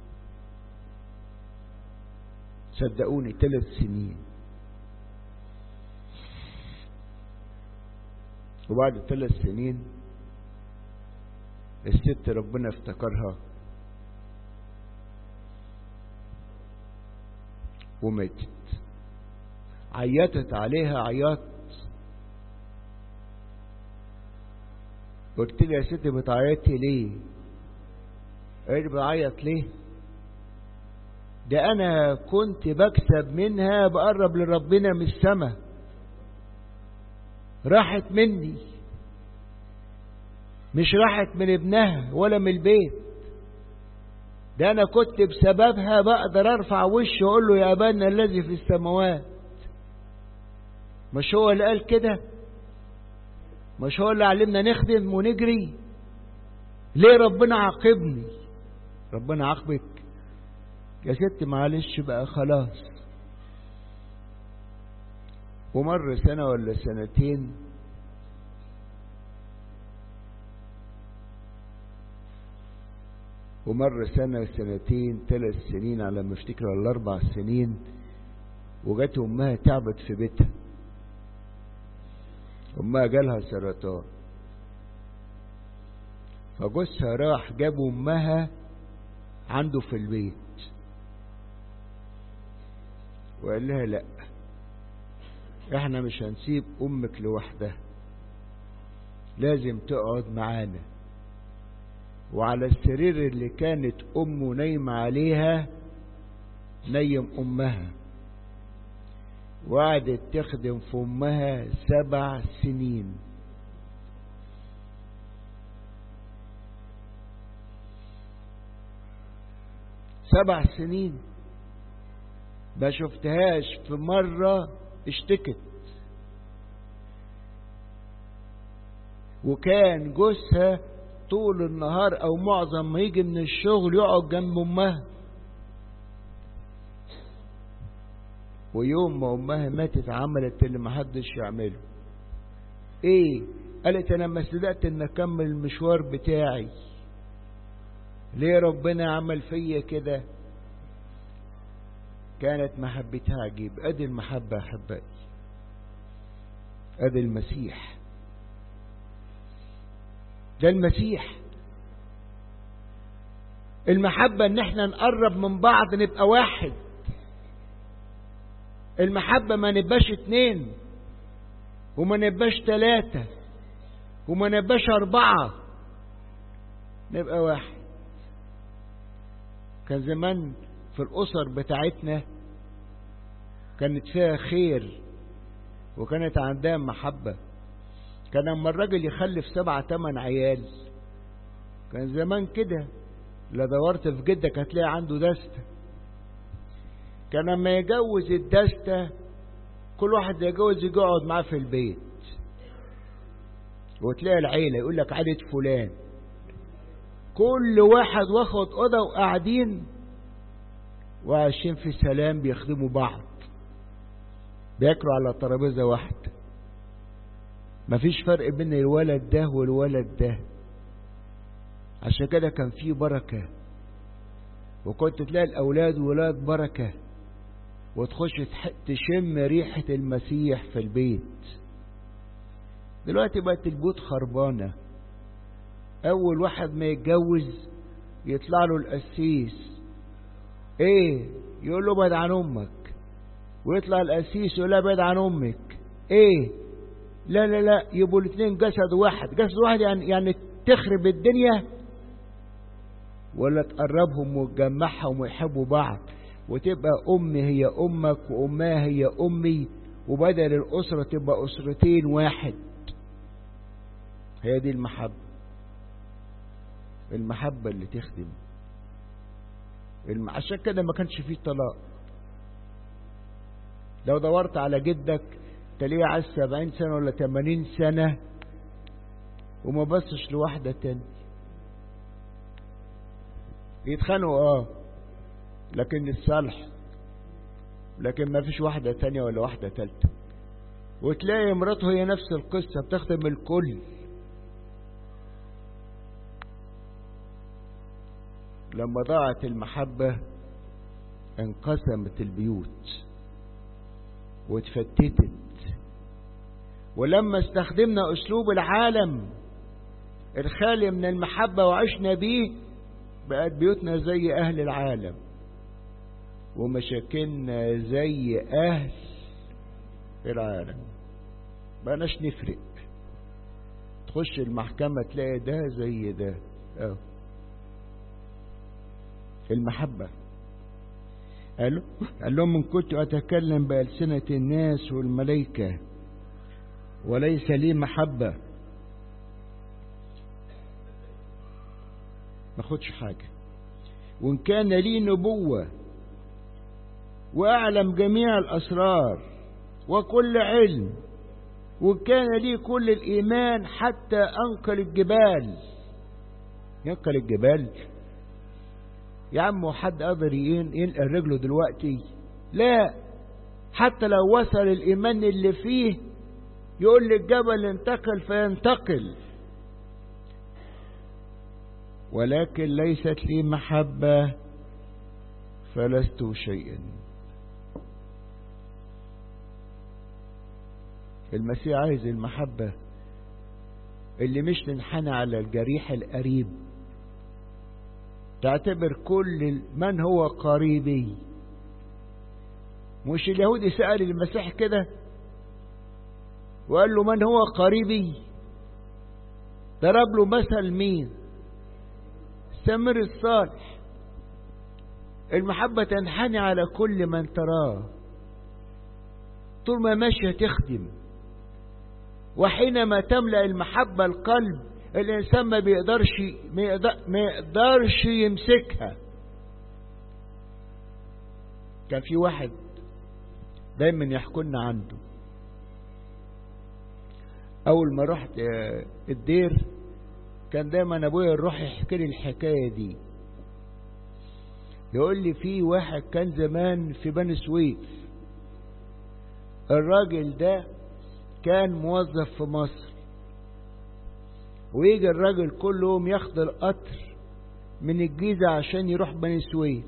صدقوني ثلاث سنين وبعد ثلاث سنين الست ربنا افتكرها وماتت عيطت عليها عياط قلت لها يا ستي بتعيطي ليه قالت بعيط ليه ده انا كنت بكسب منها بقرب لربنا من السما راحت مني مش راحت من ابنها ولا من البيت ده انا كنت بسببها بقدر ارفع وشي واقول له يا ابانا الذي في السماوات مش هو اللي قال كده مش هو اللي علمنا نخدم ونجري ليه ربنا عاقبني ربنا عاقبك يا ست معلش بقى خلاص ومر سنة ولا سنتين ومر سنة سنتين ثلاث سنين على ما افتكر ولا أربع سنين وجت أمها تعبت في بيتها أمها جالها سرطان فجوزها راح جاب أمها عنده في البيت وقال لها لا احنا مش هنسيب امك لوحدها لازم تقعد معانا وعلى السرير اللي كانت امه نايمة عليها نيم امها وقعدت تخدم في امها سبع سنين سبع سنين ما شفتهاش في مرة اشتكت وكان جوزها طول النهار او معظم ما يجي من الشغل يقعد جنب امها ويوم ما امها ماتت عملت اللي محدش يعمله ايه قالت انا ما صدقت ان اكمل المشوار بتاعي ليه ربنا عمل فيا كده كانت محبتها عجيب ادي المحبة احبائي ادي المسيح ده المسيح المحبة ان احنا نقرب من بعض نبقى واحد المحبة ما نبقاش اتنين وما نبقاش تلاتة وما نبقاش اربعة نبقى واحد كان زمان في الأسر بتاعتنا كانت فيها خير وكانت عندها محبة كان لما الراجل يخلف سبعة تمن عيال كان زمان كده لا دورت في جدك هتلاقي عنده دستة كان لما يجوز الدستة كل واحد يجوز يقعد معاه في البيت وتلاقي العيلة يقول لك عيلة فلان كل واحد واخد أوضة وقاعدين وعايشين في سلام بيخدموا بعض بياكلوا على ترابيزه واحده مفيش فرق بين الولد ده والولد ده عشان كده كان في بركة وكنت تلاقي الأولاد ولاد بركة وتخش تشم ريحة المسيح في البيت دلوقتي بقت البيوت خربانة أول واحد ما يتجوز يطلع له القسيس ايه يقول له بعد عن امك ويطلع القسيس يقول له بعد عن امك ايه لا لا لا يبقوا الاثنين جسد واحد جسد واحد يعني يعني تخرب الدنيا ولا تقربهم وتجمعهم ويحبوا بعض وتبقى امي هي امك وامها هي امي وبدل الاسره تبقى اسرتين واحد هي دي المحبه المحبه اللي تخدم عشان كده ما كانش فيه طلاق لو دورت على جدك تلاقيه عايز سبعين سنة ولا تمانين سنة وما بصش لواحدة تاني يتخانقوا اه لكن الصالح لكن ما فيش واحدة تانية ولا واحدة تالتة وتلاقي مراته هي نفس القصة بتخدم الكل لما ضاعت المحبة انقسمت البيوت واتفتتت ولما استخدمنا اسلوب العالم الخالي من المحبة وعشنا بيه بقت بيوتنا زي اهل العالم ومشاكلنا زي اهل العالم بقناش نفرق تخش المحكمة تلاقي ده زي ده اه المحبة قال قال لهم من كنت أتكلم بألسنة الناس والملائكة وليس لي محبة ما خدش حاجة وإن كان لي نبوة وأعلم جميع الأسرار وكل علم وإن كان لي كل الإيمان حتى أنقل الجبال ينقل الجبال يا عم حد قادر ينقل رجله دلوقتي لا حتى لو وصل الإيمان اللي فيه يقول للجبل انتقل فينتقل ولكن ليست لي محبة فلست شيئا المسيح عايز المحبة اللي مش تنحنى على الجريح القريب تعتبر كل من هو قريبي مش اليهودي سأل المسيح كده وقال له من هو قريبي ضرب له مثل مين سمر الصالح المحبة تنحني على كل من تراه طول ما ماشية تخدم وحينما تملأ المحبة القلب الإنسان ما بيقدرش ما يقدرش يمسكها كان في واحد دايما يحكوا لنا عنده أول ما رحت الدير كان دايما أبويا يروح يحكي لي الحكاية دي يقول لي في واحد كان زمان في بني سويف الراجل ده كان موظف في مصر ويجي الراجل كل يوم ياخد القطر من الجيزة عشان يروح بني سويف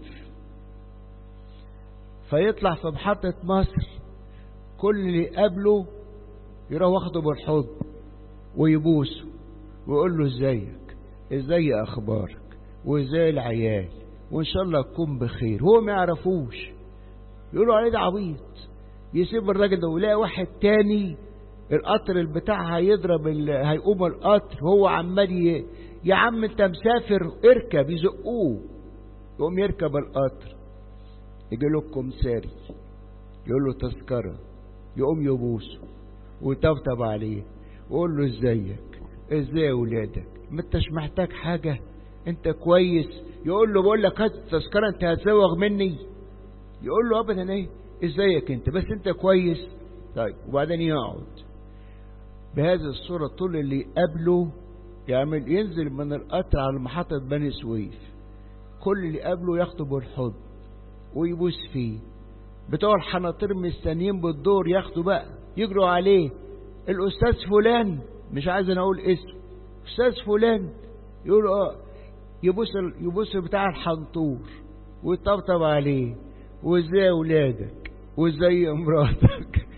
فيطلع في محطة مصر كل اللي يقابله يروح واخده بالحضن ويبوسه ويقول له ازيك ازاي اخبارك وازاي العيال وان شاء الله تكون بخير هو ما يعرفوش يقولوا عليه ده عبيط يسيب الراجل ده ويلاقي واحد تاني القطر البتاع هيضرب ال... هيقوم القطر هو عمال ي... يا عم انت مسافر اركب يزقوه يقوم يركب القطر يجي له الكمساري يقول له تذكره يقوم يبوسه ويطبطب عليه ويقول له ازيك ازاي ولادك ما انتش محتاج حاجه انت كويس يقول له بقول لك هات التذكره انت هتزوغ مني يقول له ابدا ايه ازيك انت بس انت كويس طيب وبعدين يقعد بهذه الصورة طول اللي قبله يعمل ينزل من القطر على محطة بني سويف كل اللي قبله ياخده بالحضن ويبوس فيه بتوع الحناطير مستنيين بالدور ياخدوا بقى يجروا عليه الأستاذ فلان مش عايز أنا أقول اسمه أستاذ فلان يقول اه يبوس يبوس بتاع الحنطور ويطبطب عليه وازاي اولادك وازاي مراتك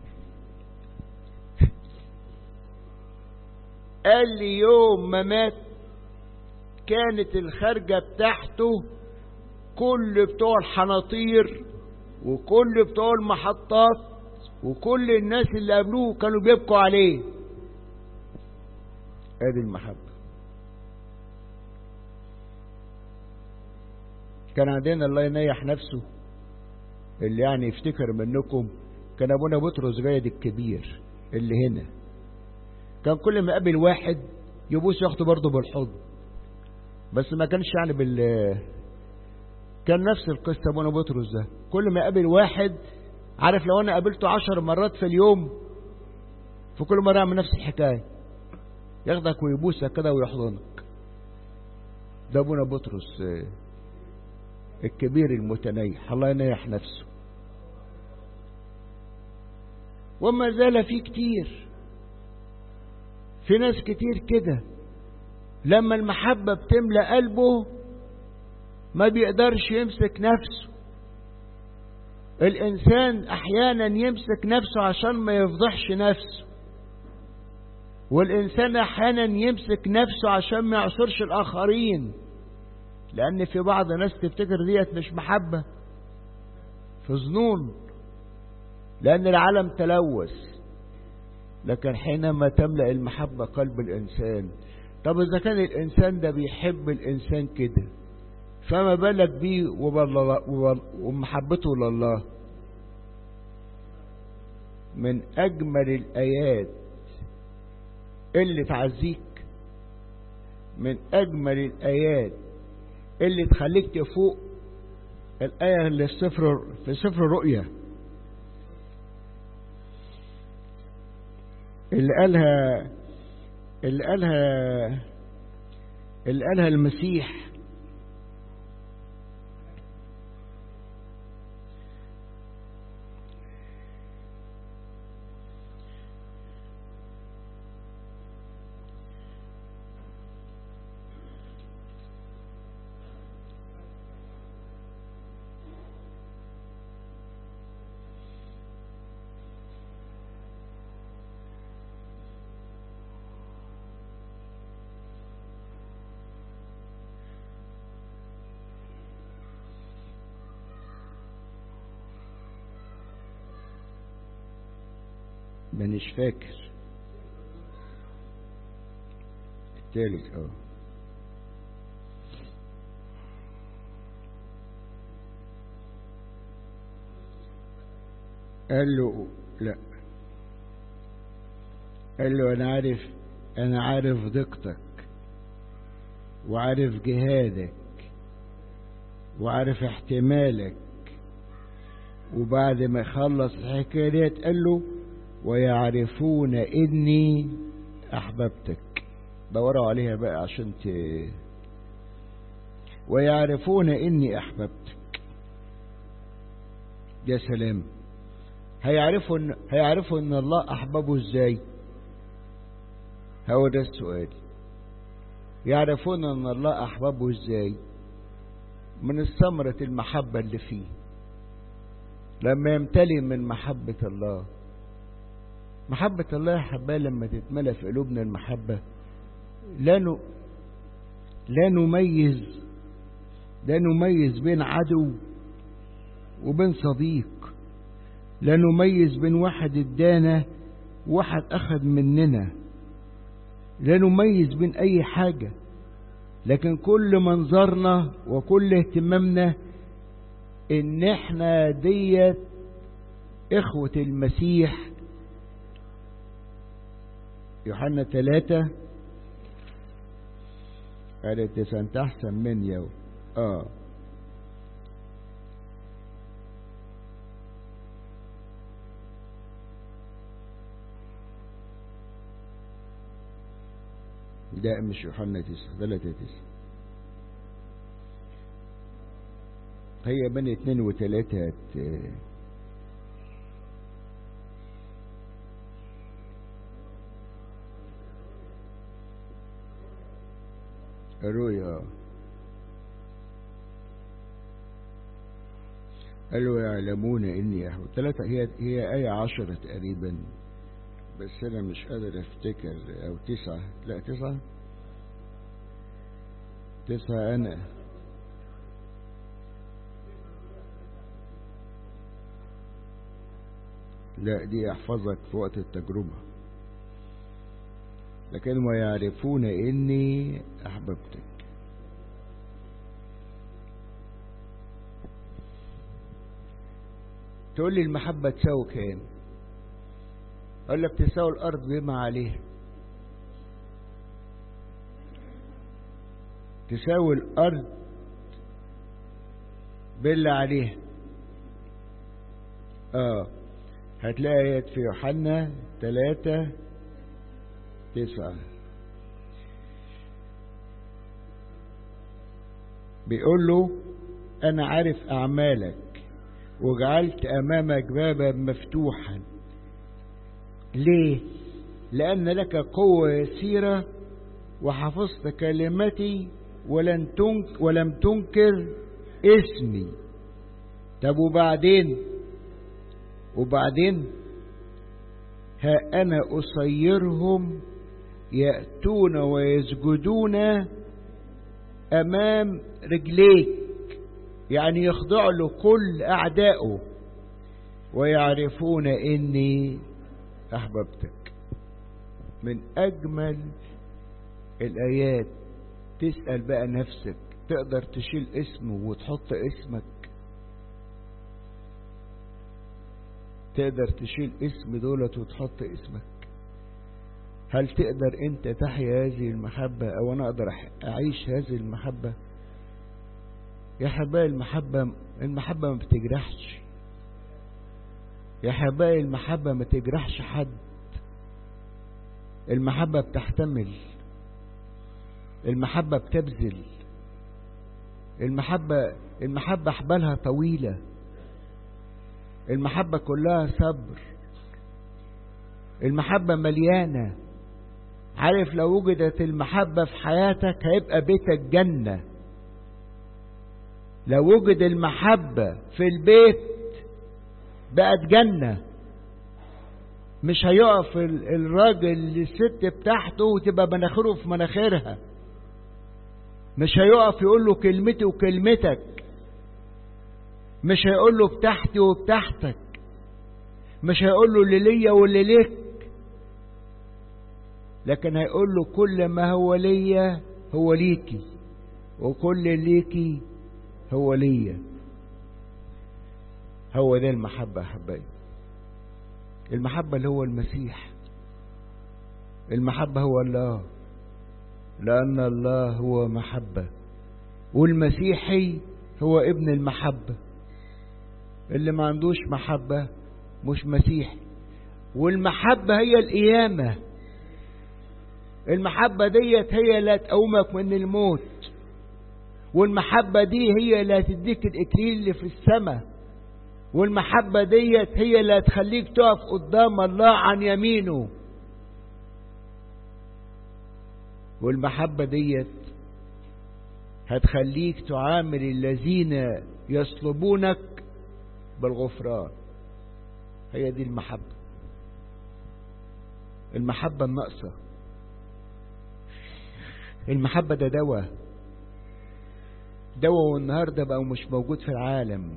قال لي يوم ما مات كانت الخارجة بتاعته كل بتوع الحناطير وكل بتوع المحطات وكل الناس اللي قبلوه كانوا بيبكوا عليه ادي المحبة كان عندنا الله ينيح نفسه اللي يعني يفتكر منكم كان ابونا بطرس جايد الكبير اللي هنا كان كل ما قابل واحد يبوس ياخده برضه بالحضن بس ما كانش يعني بال كان نفس القصة ابونا بطرس ده كل ما قابل واحد عارف لو انا قابلته عشر مرات في اليوم في كل مرة يعمل نفس الحكاية ياخدك ويبوسك كده ويحضنك ده ابونا بطرس الكبير المتنيح الله ينيح نفسه وما زال في كتير في ناس كتير كده لما المحبة بتملى قلبه ما بيقدرش يمسك نفسه الإنسان أحيانا يمسك نفسه عشان ما يفضحش نفسه والإنسان أحيانا يمسك نفسه عشان ما يعصرش الآخرين لأن في بعض الناس تفتكر ديت مش محبة في ظنون لأن العالم تلوث لكن حينما تملأ المحبة قلب الإنسان طب إذا كان الإنسان ده بيحب الإنسان كده فما بالك بيه ومحبته لله من أجمل الآيات اللي تعزيك من أجمل الآيات اللي تخليك تفوق الآية اللي في سفر في سفر الرؤيا اللي قالها اللي قالها اللي قالها المسيح مانيش فاكر التالت اه قال له لا قال له انا عارف انا عارف دقتك وعارف جهادك وعارف احتمالك وبعد ما يخلص الحكايه ديت قال له ويعرفون إني أحببتك دوروا عليها بقى عشان ت... ويعرفون إني أحببتك يا سلام هيعرفوا إن... هيعرفوا إن الله أحببه إزاي هو ده السؤال يعرفون أن الله أحببه إزاي من الثمرة المحبة اللي فيه لما يمتلئ من محبة الله محبة الله يا حبايبي لما تتملى في قلوبنا المحبة لا ن... لا نميز لا نميز بين عدو وبين صديق لا نميز بين واحد ادانا وواحد اخذ مننا لا نميز بين اي حاجة لكن كل منظرنا وكل اهتمامنا ان احنا ديت اخوة المسيح يوحنا ثلاثة قالت انت احسن من يو اه لا مش يوحنا تسعة ثلاثة تسعة هي بين اتنين وتلاتة الرؤيا قالوا يعلمون اني احب ثلاثة هي هي آية عشرة تقريبا بس انا مش قادر افتكر او تسعة لا تسعة تسعة انا لا دي احفظك في وقت التجربة لكن ويعرفون اني احببتك تقول لي المحبة تساوي كام اقول لك تساوي الارض بما عليها تساوي الارض باللي عليها اه هتلاقي آيات في يوحنا ثلاثة تسعة بيقول له أنا عارف أعمالك وجعلت أمامك بابا مفتوحا ليه؟ لأن لك قوة يسيرة وحفظت كلمتي ولن تنك ولم تنكر اسمي طب وبعدين وبعدين ها أنا أصيرهم يأتون ويسجدون أمام رجليك يعني يخضع له كل أعدائه ويعرفون إني أحببتك من أجمل الآيات تسأل بقى نفسك تقدر تشيل اسمه وتحط اسمك تقدر تشيل اسم دولت وتحط اسمك هل تقدر انت تحيا هذه المحبة او انا اقدر اعيش هذه المحبة يا حبايبي المحبة المحبة ما بتجرحش يا حبايبي المحبة ما تجرحش حد المحبة بتحتمل المحبة بتبذل المحبة المحبة حبالها طويلة المحبة كلها صبر المحبة مليانة عارف لو وجدت المحبة في حياتك هيبقى بيتك جنة لو وجد المحبة في البيت بقت جنة مش هيقف الراجل للست بتاعته وتبقى مناخيره في مناخيرها مش هيقف يقول له كلمتي وكلمتك مش هيقول له بتاعتي وبتاعتك مش هيقول له اللي ليا واللي ليك لكن هيقول له كل ما هو ليا هو ليكي وكل ليكي هو ليا هو ده المحبة أحبائي المحبة اللي هو المسيح المحبة هو الله لأن الله هو محبة والمسيحي هو ابن المحبة اللي ما عندوش محبة مش مسيحي والمحبة هي القيامة المحبة ديت هي اللي تقومك من الموت والمحبة دي هي اللي هتديك الإكليل اللي في السماء والمحبة ديت هي اللي هتخليك تقف قدام الله عن يمينه والمحبة ديت هتخليك تعامل الذين يصلبونك بالغفران هي دي المحبة المحبة الناقصة المحبة ده دواء دواء والنهاردة بقى مش موجود في العالم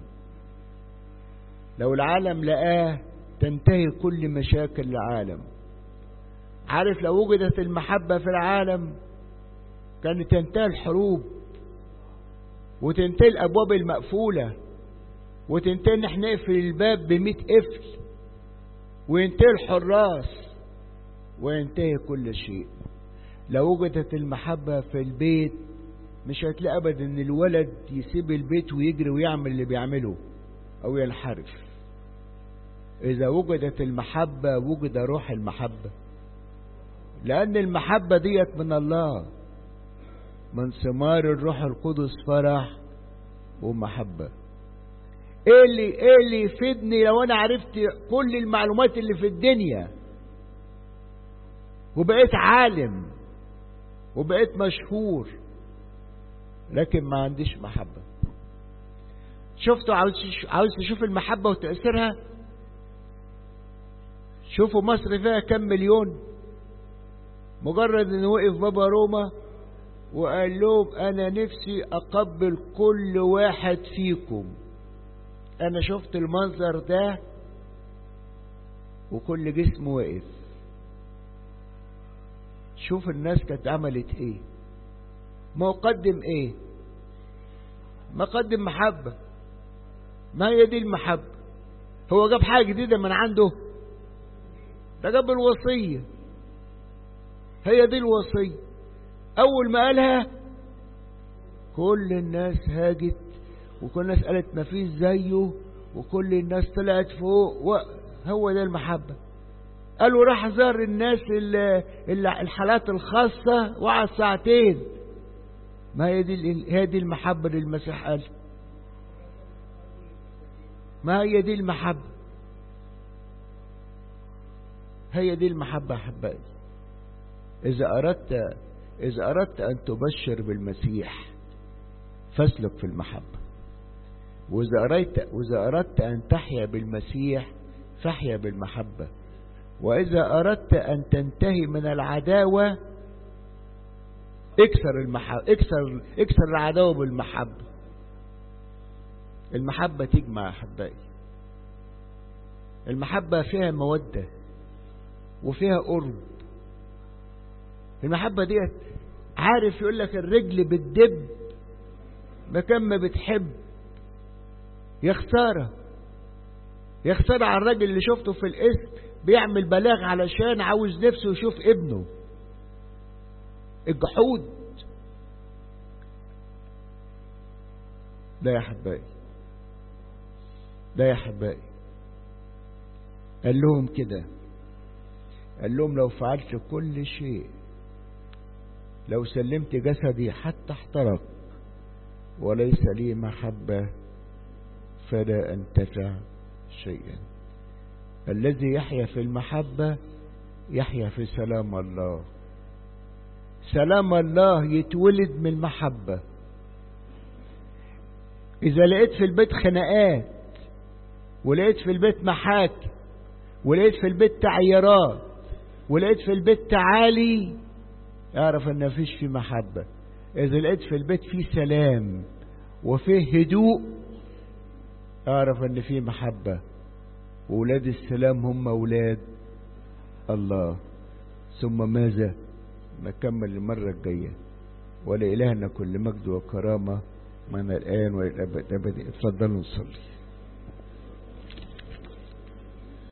لو العالم لقاه تنتهي كل مشاكل العالم عارف لو وجدت المحبة في العالم كانت تنتهي الحروب وتنتهي الأبواب المقفولة وتنتهي ان احنا نقفل الباب بمئة قفل وينتهي الحراس وينتهي كل شيء لو وجدت المحبة في البيت مش هتلاقي ابدا ان الولد يسيب البيت ويجري ويعمل اللي بيعمله او ينحرف اذا وجدت المحبة وجد روح المحبة لان المحبة ديت من الله من ثمار الروح القدس فرح ومحبة ايه اللي ايه اللي يفيدني لو انا عرفت كل المعلومات اللي في الدنيا وبقيت عالم وبقيت مشهور لكن ما عنديش محبة شفتوا عاوز عاوز تشوف المحبة وتأثيرها شوفوا مصر فيها كم مليون مجرد ان وقف بابا روما وقال لهم انا نفسي اقبل كل واحد فيكم انا شفت المنظر ده وكل جسم وقف شوف الناس كانت عملت ايه ما قدم ايه ما قدم محبة ما هي دي المحبة هو جاب حاجة جديدة من عنده ده جاب الوصية هي دي الوصية أول ما قالها كل الناس هاجت وكل الناس قالت ما فيش زيه وكل الناس طلعت فوق هو ده المحبة قالوا راح زار الناس اللي الحالات الخاصة وقعد ساعتين ما هي دي هي دي المحبة للمسيح قال ما هي دي المحبة هي دي المحبة أحبائي إذا أردت إذا أردت أن تبشر بالمسيح فاسلك في المحبة وإذا أردت وإذا أردت أن تحيا بالمسيح فاحيا بالمحبة وإذا أردت أن تنتهي من العداوة اكسر المحبة اكسر اكسر العداوة بالمحبة المحبة تجمع أحبائي المحبة فيها مودة وفيها قرب المحبة ديت عارف يقول لك الرجل بتدب مكان ما بتحب يا خسارة يا خسارة على الراجل اللي شفته في الاسم بيعمل بلاغ علشان عاوز نفسه يشوف ابنه الجحود لا يا حبائي لا يا حبائي قال لهم كده قال لهم لو فعلت كل شيء لو سلمت جسدي حتى احترق وليس لي محبة فلا أنتفع شيئا الذي يحيا في المحبة يحيا في سلام الله سلام الله يتولد من المحبة إذا لقيت في البيت خناقات ولقيت في البيت محاكم ولقيت في البيت تعييرات ولقيت في البيت تعالي اعرف ان مفيش في محبة اذا لقيت في البيت فيه سلام وفيه هدوء اعرف ان فيه محبة وولاد السلام هم اولاد الله ثم ماذا نكمل المرة الجاية ولإلهنا كل مجد وكرامة من الآن والأبد أبدا اتفضلوا نصلي